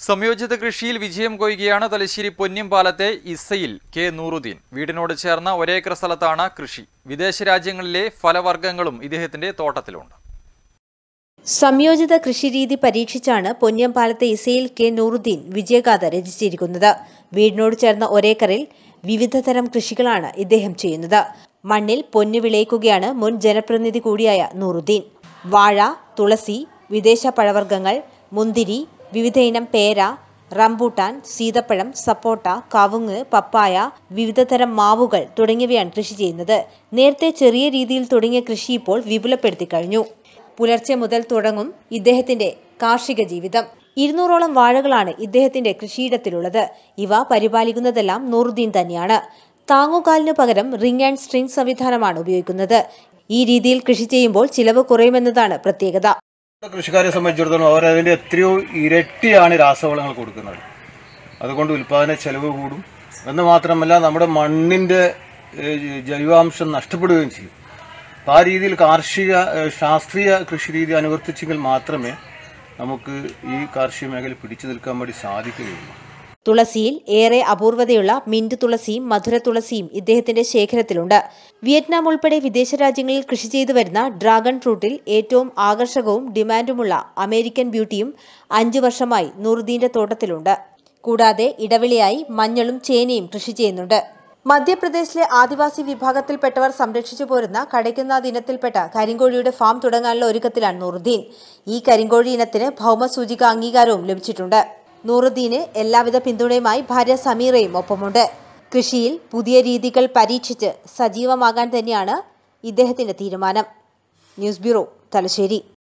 സംയോജിത കൃഷിയിൽ വിജയം കൊയ്യുകയാണ് തലശ്ശേരി പൊന്നിംപാലത്തെ ഇസയിൽ കെ നൂറുദ്ദീൻ വീടിനോട് ചേർന്ന ഒരേക്കർ സ്ഥലത്താണ് കൃഷി വിദേശ രാജ്യങ്ങളിലെ ഫലവർഗ്ഗങ്ങളും ഇദ്ദേഹത്തിന്റെ തോട്ടത്തിലുണ്ട് സംയോജിത കൃഷിരീതി പരീക്ഷിച്ചാണ് പൊന്നിയമ്പാലത്തെ ഇസയിൽ കെ നൂറുദ്ദീൻ വിജയഗാഥ രചിച്ചിരിക്കുന്നത് വീടിനോട് ചേർന്ന ഒരേക്കറിൽ വിവിധതരം കൃഷികളാണ് ഇദ്ദേഹം ചെയ്യുന്നത് മണ്ണിൽ പൊന്നു വിളയിക്കുകയാണ് മുൻ ജനപ്രതിനിധി കൂടിയായ നൂറുദ്ദീൻ വാഴ തുളസി വിദേശ പഴവർഗ്ഗങ്ങൾ മുന്തിരി വിവിധ ഇനം പേര റംബൂട്ടാൻ സീതപ്പഴം സപ്പോട്ട കവുങ്ങ് പപ്പായ വിവിധതരം മാവുകൾ തുടങ്ങിയവയാണ് കൃഷി ചെയ്യുന്നത് നേരത്തെ ചെറിയ രീതിയിൽ തുടങ്ങിയ കൃഷി ഇപ്പോൾ വിപുലപ്പെടുത്തി കഴിഞ്ഞു പുലർച്ചെ മുതൽ തുടങ്ങും ഇദ്ദേഹത്തിന്റെ കാർഷിക ജീവിതം ഇരുന്നൂറോളം വാഴകളാണ് ഇദ്ദേഹത്തിന്റെ കൃഷിയിടത്തിലുള്ളത് ഇവ പരിപാലിക്കുന്നതെല്ലാം നൂറുദ്ദീൻ തന്നെയാണ് താങ്ങുകാലിനു പകരം റിംഗ് ആൻഡ് സ്ട്രിംഗ് സംവിധാനമാണ് ഉപയോഗിക്കുന്നത് ഈ രീതിയിൽ കൃഷി ചെയ്യുമ്പോൾ ചിലവ് കുറയുമെന്നതാണ് പ്രത്യേകത കൃഷിക്കാരെ സംബന്ധിച്ചിടത്തോളം അവർ അതിൻ്റെ എത്രയോ ഇരട്ടിയാണ് രാസവളങ്ങൾ കൊടുക്കുന്നത് അതുകൊണ്ട് ഉൽപാദന ചെലവ് കൂടും എന്ന് മാത്രമല്ല നമ്മുടെ മണ്ണിൻ്റെ ഏഹ്, ജൈവാംശം നഷ്ടപ്പെടുകയും ചെയ്യും അപ്പോൾ ആ രീതിയിൽ കാർഷിക ഏഹ്, ശാസ്ത്രീയ കൃഷി രീതി അനുവർത്തിച്ചെങ്കിൽ മാത്രമേ നമുക്ക് ഈ കാർഷിക മേഖല പിടിച്ചു നിൽക്കാൻ വേണ്ടി സാധിക്കുകയുള്ളൂ തുളസിയിൽ ഏറെ അപൂർവതയുള്ള മിന്റ് തുളസിയും മധുര തുളസിയും ഇദ്ദേഹത്തിന്റെ ശേഖരത്തിലുണ്ട് വിയറ്റ്നാം ഉൾപ്പെടെ വിദേശ രാജ്യങ്ങളിൽ കൃഷി ചെയ്തു വരുന്ന ഡ്രാഗൺ ഫ്രൂട്ടിൽ ഏറ്റവും ആകർഷകവും ഡിമാൻഡുമുള്ള അമേരിക്കൻ ബ്യൂട്ടിയും അഞ്ചു വർഷമായി നൂറുദ്ദീന്റെ തോട്ടത്തിലുണ്ട് കൂടാതെ ഇടവിളയായി മഞ്ഞളും ചേനയും കൃഷി ചെയ്യുന്നുണ്ട് മധ്യപ്രദേശിലെ ആദിവാസി വിഭാഗത്തിൽപ്പെട്ടവർ സംരക്ഷിച്ചു പോരുന്ന കടയ്ക്കുന്നാഥ് ഇനത്തിൽപ്പെട്ട കരിങ്കോഴിയുടെ ഫാം തുടങ്ങാനുള്ള ഒരുക്കത്തിലാണ് നൂറുദ്ദീൻ ഈ കരിങ്കോഴി ഇനത്തിന് ഭൗമസൂചിക അംഗീകാരവും ലഭിച്ചിട്ടുണ്ട് നൂറുദ്ദീന് എല്ലാവിധ പിന്തുണയുമായി ഭാര്യ സമീറയും ഒപ്പമുണ്ട് കൃഷിയിൽ പുതിയ രീതികൾ പരീക്ഷിച്ച് സജീവമാകാൻ തന്നെയാണ് ഇദ്ദേഹത്തിന്റെ തീരുമാനം ന്യൂസ് ബ്യൂറോ തലശ്ശേരി